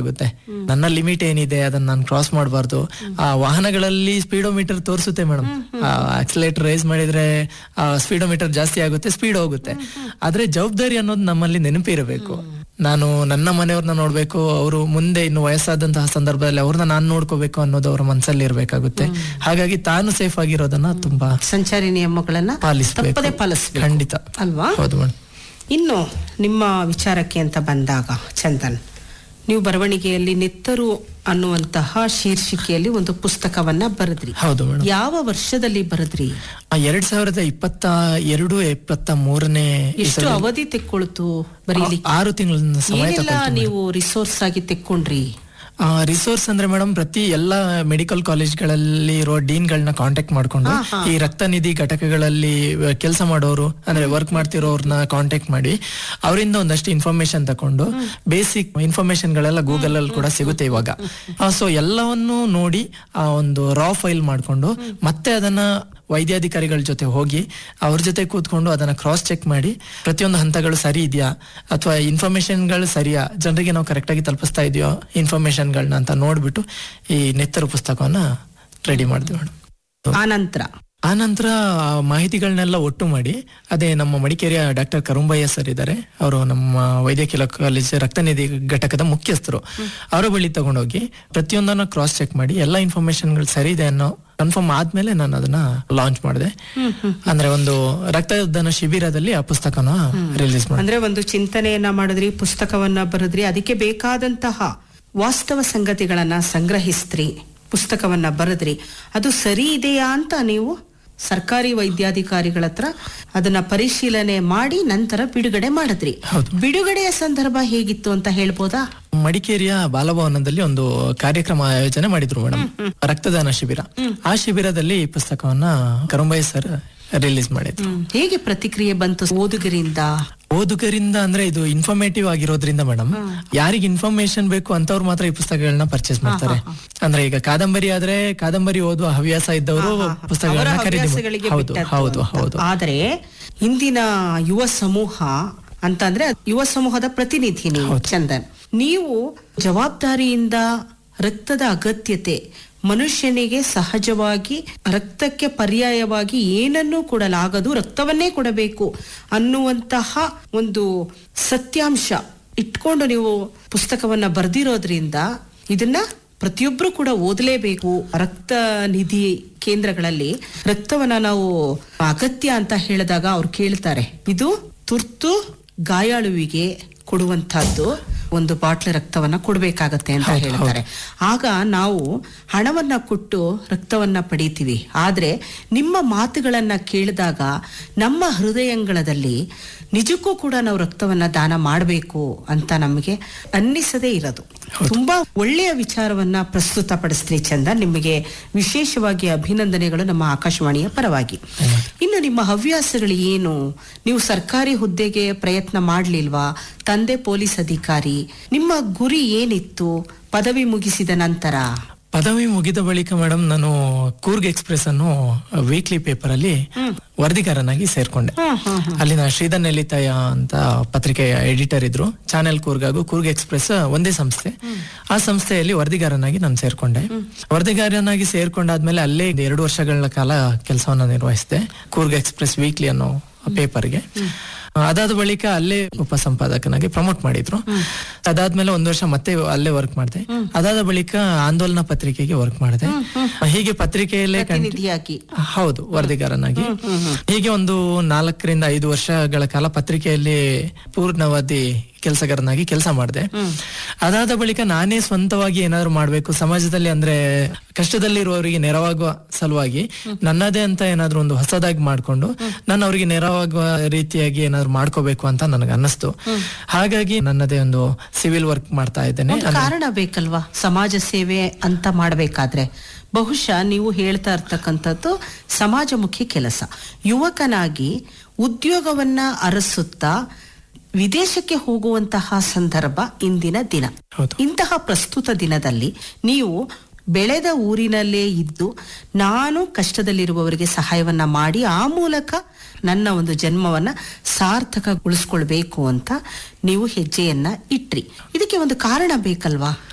ಮಾಡ್ಬೇಕಾಗುತ್ತೆ ನನ್ನ ಲಿಮಿಟ್ ಏನಿದೆ ಅದನ್ನ ನಾನು ಕ್ರಾಸ್ ಮಾಡಬಾರ್ದು ಆ ವಾಹನಗಳಲ್ಲಿ ಸ್ಪೀಡೋಮೀಟರ್ ತೋರಿಸುತ್ತೆ ಮೇಡಮ್ ಆಕ್ಸಿಲೇಟರ್ ರೈಸ್ ಮಾಡಿದ್ರೆ ಸ್ಪೀಡೋಮೀಟರ್ ಜಾಸ್ತಿ ಆಗುತ್ತೆ ಸ್ಪೀಡ್ ಹೋಗುತ್ತೆ ಆದ್ರೆ ಜವಾಬ್ದಾರಿ ಅನ್ನೋದು ನಮ್ಮಲ್ಲಿ ನೆನಪಿರಬೇಕು ನಾನು ನನ್ನ ಮನೆಯವ್ರನ್ನ ನೋಡ್ಬೇಕು ಅವರು ಮುಂದೆ ಇನ್ನು ವಯಸ್ಸಾದಂತಹ ಸಂದರ್ಭದಲ್ಲಿ ಅವ್ರನ್ನ ನಾನು ನೋಡ್ಕೋಬೇಕು ಅನ್ನೋದು ಅವ್ರ ಮನಸ್ಸಲ್ಲಿ ಇರ್ಬೇಕಾಗುತ್ತೆ ಹಾಗಾಗಿ ತಾನು ಸೇಫ್ ಆಗಿರೋದನ್ನ ತುಂಬಾ ಸಂಚಾರಿ ನಿಯಮಗಳನ್ನ ಪಾಲಿಸ್ಬೇಕು. ತಪ್ಪದೆ ಪಾಲಿಸ್ಬೇಕು ಖಂಡಿತ ಅಲ್ವಾ ಹೌದು ಮೇಡಮ್ ಇನ್ನು ನಿಮ್ಮ ವಿಚಾರಕ್ಕೆ ಅಂತ ಬಂದಾಗ ಚಂದನ್ ನೀವು ಬರವಣಿಗೆಯಲ್ಲಿ ನೆತ್ತರು ಅನ್ನುವಂತಹ ಶೀರ್ಷಿಕೆಯಲ್ಲಿ ಒಂದು ಪುಸ್ತಕವನ್ನ ಬರೆದ್ರಿ ಹೌದು ಮೇಡಮ್ ಯಾವ ವರ್ಷದಲ್ಲಿ ಬರೆದ್ರಿ ಎರಡ್ ಸಾವಿರದ ಇಪ್ಪತ್ತ ಎರಡು ಇಪ್ಪತ್ತ ಮೂರನೇ ಎಷ್ಟು ಅವಧಿ ತೆಕ್ಕೊಳ್ತು ಬರೀಲಿಕ್ಕೆ ಆರು ತಿಂಗಳ ಸಮಯ ಏನೆಲ್ಲ ನೀವು ರಿಸೋರ್ಸ್ ಆಗಿ ತೆಕ್ಕೊಂಡ್ರಿ ರಿಸೋರ್ಸ್ ಅಂದ್ರೆ ಮೇಡಮ್ ಪ್ರತಿ ಎಲ್ಲ ಮೆಡಿಕಲ್ ಕಾಲೇಜ್ಗಳಲ್ಲಿ ಇರೋ ಡೀನ್ಗಳನ್ನ ಕಾಂಟ್ಯಾಕ್ಟ್ ಮಾಡ್ಕೊಂಡು ಈ ರಕ್ತ ನಿಧಿ ಘಟಕಗಳಲ್ಲಿ ಕೆಲಸ ಮಾಡೋರು ಅಂದ್ರೆ ವರ್ಕ್ ಮಾಡ್ತಿರೋರ್ನ ಕಾಂಟ್ಯಾಕ್ಟ್ ಮಾಡಿ ಅವರಿಂದ ಒಂದಷ್ಟು ಇನ್ಫಾರ್ಮೇಶನ್ ತಕೊಂಡು ಬೇಸಿಕ್ ಇನ್ಫಾರ್ಮೇಶನ್ ಗಳೆಲ್ಲ ಗೂಗಲ್ ಅಲ್ಲಿ ಕೂಡ ಸಿಗುತ್ತೆ ಇವಾಗ ಸೊ ಎಲ್ಲವನ್ನು ನೋಡಿ ಆ ಒಂದು ರಾ ಫೈಲ್ ಮಾಡ್ಕೊಂಡು ಮತ್ತೆ ಅದನ್ನ ವೈದ್ಯಾಧಿಕಾರಿಗಳ ಜೊತೆ ಹೋಗಿ ಅವ್ರ ಜೊತೆ ಕೂತ್ಕೊಂಡು ಅದನ್ನ ಕ್ರಾಸ್ ಚೆಕ್ ಮಾಡಿ ಪ್ರತಿಯೊಂದು ಹಂತಗಳು ಸರಿ ಇದೆಯಾ ಅಥವಾ ಇನ್ಫಾರ್ಮೇಶನ್ಗಳು ಸರಿಯಾ ಜನರಿಗೆ ನಾವು ಕರೆಕ್ಟ್ ಆಗಿ ತಲುಪಿಸ್ತಾ ಇದೆಯೋ ಇನ್ಫಾರ್ಮೇಶನ್ಗಳನ್ನ ಅಂತ ನೋಡ್ಬಿಟ್ಟು ಈ ನೆತ್ತರು ಪುಸ್ತಕವನ್ನ ರೆಡಿ ಮಾಡಿದ್ವಿ ಮೇಡಮ್ ಆ ನಂತರ ಆ ನಂತರ ಆ ಮಾಹಿತಿಗಳನ್ನೆಲ್ಲ ಒಟ್ಟು ಮಾಡಿ ಅದೇ ನಮ್ಮ ಮಡಿಕೇರಿಯ ಡಾಕ್ಟರ್ ಕರುಂಬಯ್ಯ ಸರ್ ಇದ್ದಾರೆ ಅವರು ನಮ್ಮ ವೈದ್ಯಕೀಯ ಕಾಲೇಜ್ ರಕ್ತನಿಧಿ ಘಟಕದ ಮುಖ್ಯಸ್ಥರು ಅವರ ಬಳಿ ತಗೊಂಡೋಗಿ ಪ್ರತಿಯೊಂದನ್ನ ಕ್ರಾಸ್ ಚೆಕ್ ಮಾಡಿ ಎಲ್ಲ ಇನ್ಫಾರ್ಮೇಶನ್ಗಳು ಸರಿ ಇದೆ ಅನ್ನೋ ಕನ್ಫರ್ಮ್ ಆದ್ಮೇಲೆ ನಾನು ಅದನ್ನ ಲಾಂಚ್ ಮಾಡಿದೆ ಅಂದ್ರೆ ಒಂದು ರಕ್ತದಾನ ಶಿಬಿರದಲ್ಲಿ ಆ ಪುಸ್ತಕನ ರಿಲೀಸ್ ಮಾಡಿದೆ ಅಂದ್ರೆ ಒಂದು ಚಿಂತನೆಯನ್ನ ಮಾಡಿದ್ರಿ ಪುಸ್ತಕವನ್ನ ಬರೆದ್ರಿ ಅದಕ್ಕೆ ಬೇಕಾದಂತಹ ವಾಸ್ತವ ಸಂಗತಿಗಳನ್ನ ಸಂಗ್ರಹಿಸ್ತ್ರಿ ಪುಸ್ತಕವನ್ನ ಬರೆದ್ರಿ ಅದು ಸರಿ ಇದೆಯಾ ಅಂತ ನೀವು ಸರ್ಕಾರಿ ವೈದ್ಯಾಧಿಕಾರಿಗಳ ಹತ್ರ ಅದನ್ನ ಪರಿಶೀಲನೆ ಮಾಡಿ ನಂತರ ಬಿಡುಗಡೆ ಮಾಡಿದ್ರಿ ಬಿಡುಗಡೆಯ ಸಂದರ್ಭ ಹೇಗಿತ್ತು ಅಂತ ಹೇಳ್ಬೋದಾ ಮಡಿಕೇರಿಯ ಬಾಲಭವನದಲ್ಲಿ ಒಂದು ಕಾರ್ಯಕ್ರಮ ಆಯೋಜನೆ ಮಾಡಿದ್ರು ಮೇಡಮ್ ರಕ್ತದಾನ ಶಿಬಿರ ಆ ಶಿಬಿರದಲ್ಲಿ ಈ ಪುಸ್ತಕವನ್ನ ಕರುಂಬಯ್ಯ ಸರ್ ರಿಲೀಸ್ ಮಾಡಿದ್ರು ಹೇಗೆ ಪ್ರತಿಕ್ರಿಯೆ ಬಂತು ಓದುಗರಿಂದ ಓದುಗರಿಂದ ಅಂದ್ರೆ ಇದು ಇನ್ಫಾರ್ಮೇಟಿವ್ ಆಗಿರೋದ್ರಿಂದ ಮೇಡಮ್ ಯಾರಿಗೆ ಇನ್ಫಾರ್ಮೇಶನ್ ಬೇಕು ಅಂತವ್ರು ಮಾತ್ರ ಈ ಪುಸ್ತಕಗಳನ್ನ ಪರ್ಚೇಸ್ ಮಾಡ್ತಾರೆ ಅಂದ್ರೆ ಈಗ ಕಾದಂಬರಿ ಆದ್ರೆ ಕಾದಂಬರಿ ಓದುವ ಹವ್ಯಾಸ ಇದ್ದವರು ಅವರ ಪುಸ್ತಕಗಳನ್ನ ಖರೀದಿ ಮಾಡ್- ಹವ್ಯಾಸಗಳಿಗೆ ಹೌದು ಬಿಟ್ಟದ್ದು ಹೌದು ಅಂತ. ಹೌದು ಆದ್ರೆ ಇಂದಿನ ಯುವ ಸಮೂಹ ಅಂತ ಅಂದ್ರೆ ಯುವ ಸಮೂಹದ ಪ್ರತಿನಿಧಿ ನೀವು ಚಂದನ್ ನೀವು ಜವಾಬ್ದಾರಿಯಿಂದ ರಕ್ತದ ಅಗತ್ಯತೆ ಮನುಷ್ಯನಿಗೆ ಸಹಜವಾಗಿ ರಕ್ತಕ್ಕೆ ಪರ್ಯಾಯವಾಗಿ ಏನನ್ನೂ ಕೊಡಲಾಗದು ರಕ್ತವನ್ನೇ ಕೊಡಬೇಕು ಅನ್ನುವಂತಹ ಒಂದು ಸತ್ಯಾಂಶ ಇಟ್ಕೊಂಡು ನೀವು ಪುಸ್ತಕವನ್ನ ಬರೆದಿರೋದ್ರಿಂದ ಇದನ್ನ ಪ್ರತಿಯೊಬ್ರು ಕೂಡ ಓದಲೇಬೇಕು ರಕ್ತ ನಿಧಿ ಕೇಂದ್ರಗಳಲ್ಲಿ ರಕ್ತವನ್ನ ನಾವು ಅಗತ್ಯ ಅಂತ ಹೇಳಿದಾಗ ಅವ್ರು ಕೇಳ್ತಾರೆ ಇದು ತುರ್ತು ಗಾಯಾಳುವಿಗೆ ಕೊಡುವಂತಹದ್ದು ಒಂದು ಬಾಟ್ಲ್ ರಕ್ತವನ್ನ ಕೊಡ್ಬೇಕಾಗತ್ತೆ ಅಂತ ಹೇಳ್ತಾರೆ ಆಗ ನಾವು ಹಣವನ್ನ ಕೊಟ್ಟು ರಕ್ತವನ್ನ ಪಡೀತೀವಿ ಆದ್ರೆ ನಿಮ್ಮ ಮಾತುಗಳನ್ನ ಕೇಳಿದಾಗ ನಮ್ಮ ಹೃದಯಂಗಳದಲ್ಲಿ ನಿಜಕ್ಕೂ ಕೂಡ ನಾವು ರಕ್ತವನ್ನ ದಾನ ಮಾಡಬೇಕು ಅಂತ ನಮಗೆ ಅನ್ನಿಸದೇ ಇರೋದು ತುಂಬಾ ಒಳ್ಳೆಯ ವಿಚಾರವನ್ನ ಪ್ರಸ್ತುತಪಡಿಸ್ತೀರಿ ಚಂದ ನಿಮಗೆ ವಿಶೇಷವಾಗಿ ಅಭಿನಂದನೆಗಳು ನಮ್ಮ ಆಕಾಶವಾಣಿಯ ಪರವಾಗಿ ಇನ್ನು ನಿಮ್ಮ ಹವ್ಯಾಸಗಳು ಏನು ನೀವು ಸರ್ಕಾರಿ ಹುದ್ದೆಗೆ ಪ್ರಯತ್ನ ಮಾಡ್ಲಿಲ್ವಾ ತಂದೆ ಪೊಲೀಸ್ ಅಧಿಕಾರಿ ನಿಮ್ಮ ಗುರಿ ಏನಿತ್ತು ಪದವಿ ಮುಗಿಸಿದ ನಂತರ ಪದವಿ ಮುಗಿದ ಬಳಿಕ ಮೇಡಮ್ ನಾನು ಕೂರ್ಗ್ ಎಕ್ಸ್ಪ್ರೆಸ್ ಅನ್ನು ವೀಕ್ಲಿ ಪೇಪರ್ ಅಲ್ಲಿ ವರದಿಗಾರನಾಗಿ ಸೇರ್ಕೊಂಡೆ ಅಲ್ಲಿನ ಶ್ರೀಧರ್ ನೆಲಿತಾಯ ಅಂತ ಪತ್ರಿಕೆಯ ಎಡಿಟರ್ ಇದ್ರು ಚಾನೆಲ್ ಕೂರ್ಗ್ ಹಾಗೂ ಕೂರ್ಗ್ ಎಕ್ಸ್ಪ್ರೆಸ್ ಒಂದೇ ಸಂಸ್ಥೆ ಆ ಸಂಸ್ಥೆಯಲ್ಲಿ ವರದಿಗಾರನಾಗಿ ನಾನು ಸೇರ್ಕೊಂಡೆ ವರದಿಗಾರನಾಗಿ ಸೇರ್ಕೊಂಡಾದ್ಮೇಲೆ ಅಲ್ಲೇ ಎರಡು ವರ್ಷಗಳ ಕಾಲ ಕೆಲಸವನ್ನ ನಿರ್ವಹಿಸಿದೆ ಕೂರ್ಗ್ ಎಕ್ಸ್ಪ್ರೆಸ್ ವೀಕ್ಲಿ ಅನ್ನೋ ಪೇಪರ್ಗೆ ಅದಾದ ಬಳಿಕ ಅಲ್ಲೇ ಉಪ ಸಂಪಾದಕನಾಗಿ ಪ್ರಮೋಟ್ ಮಾಡಿದ್ರು ಅದಾದ್ಮೇಲೆ ಒಂದ್ ವರ್ಷ ಮತ್ತೆ ಅಲ್ಲೇ ವರ್ಕ್ ಮಾಡಿದೆ ಅದಾದ ಬಳಿಕ ಆಂದೋಲನ ಪತ್ರಿಕೆಗೆ ವರ್ಕ್ ಮಾಡಿದೆ ಹೀಗೆ ಪತ್ರಿಕೆಯಲ್ಲೇ ಕಂಟಿ- ಪ್ರತಿನಿಧಿಯಾಗಿ ಹೌದು ವರದಿಗಾರನಾಗಿ ಹೀಗೆ ಒಂದು ನಾಲ್ಕರಿಂದ ಐದು ವರ್ಷಗಳ ಕಾಲ ಪತ್ರಿಕೆಯಲ್ಲಿ ಪೂರ್ಣವಾದಿ ಕೆಲಸಗಾರನಾಗಿ ಕೆಲಸ ಮಾಡಿದೆ ಅದಾದ ಬಳಿಕ ನಾನೇ ಸ್ವಂತವಾಗಿ ಏನಾದ್ರು ಮಾಡ್ಬೇಕು ಸಮಾಜದಲ್ಲಿ ಅಂದ್ರೆ ಕಷ್ಟದಲ್ಲಿರುವವರಿಗೆ ನೆರವಾಗುವ ಸಲುವಾಗಿ ನನ್ನದೇ ಅಂತ ಏನಾದ್ರು ಒಂದು ಹೊಸದಾಗಿ ಮಾಡ್ಕೊಂಡು ನಾನು ಅವರಿಗೆ ನೆರವಾಗುವ ರೀತಿಯಾಗಿ ಏನಾದ್ರು ಮಾಡ್ಕೋಬೇಕು ಅಂತ ನನಗೆ ಅನ್ನಿಸ್ತು ಹಾಗಾಗಿ ನನ್ನದೇ ಒಂದು ಸಿವಿಲ್ ವರ್ಕ್ ಮಾಡ್ತಾ ಇದ್ದೇನೆ ಒಂದು ಕಾರಣ ಬೇಕಲ್ವಾ ಸಮಾಜ ಸೇವೆ ಅಂತ ಮಾಡಬೇಕಾದ್ರೆ ಬಹುಶಃ ನೀವು ಹೇಳ್ತಾ ಇರ್ತಕ್ಕಂಥದ್ದು ಸಮಾಜಮುಖಿ ಕೆಲಸ ಯುವಕನಾಗಿ ಉದ್ಯೋಗವನ್ನ ಅರಸುತ್ತಾ ವಿದೇಶಕ್ಕೆ ಹೋಗುವಂತಹ ಸಂದರ್ಭ ಇಂದಿನ ದಿನ ಹೌದು. ಇಂತಹ ಪ್ರಸ್ತುತ ದಿನದಲ್ಲಿ ನೀವು ಬೆಳೆದ ಊರಿನಲ್ಲೇ ಇದ್ದು ನಾನು ಕಷ್ಟದಲ್ಲಿರುವವರಿಗೆ ಸಹಾಯವನ್ನ ಮಾಡಿ ಆ ಮೂಲಕ ನನ್ನ ಒಂದು ಜನ್ಮವನ್ನ ಸಾರ್ಥಕಗೊಳಿಸ್ಕೊಳ್ಬೇಕು ಅಂತ ನೀವು ಹೆಜ್ಜೆಯನ್ನ ಇಟ್ರಿ ಇದಕ್ಕೆ ಒಂದು ಕಾರಣ ಬೇಕಲ್ವಾ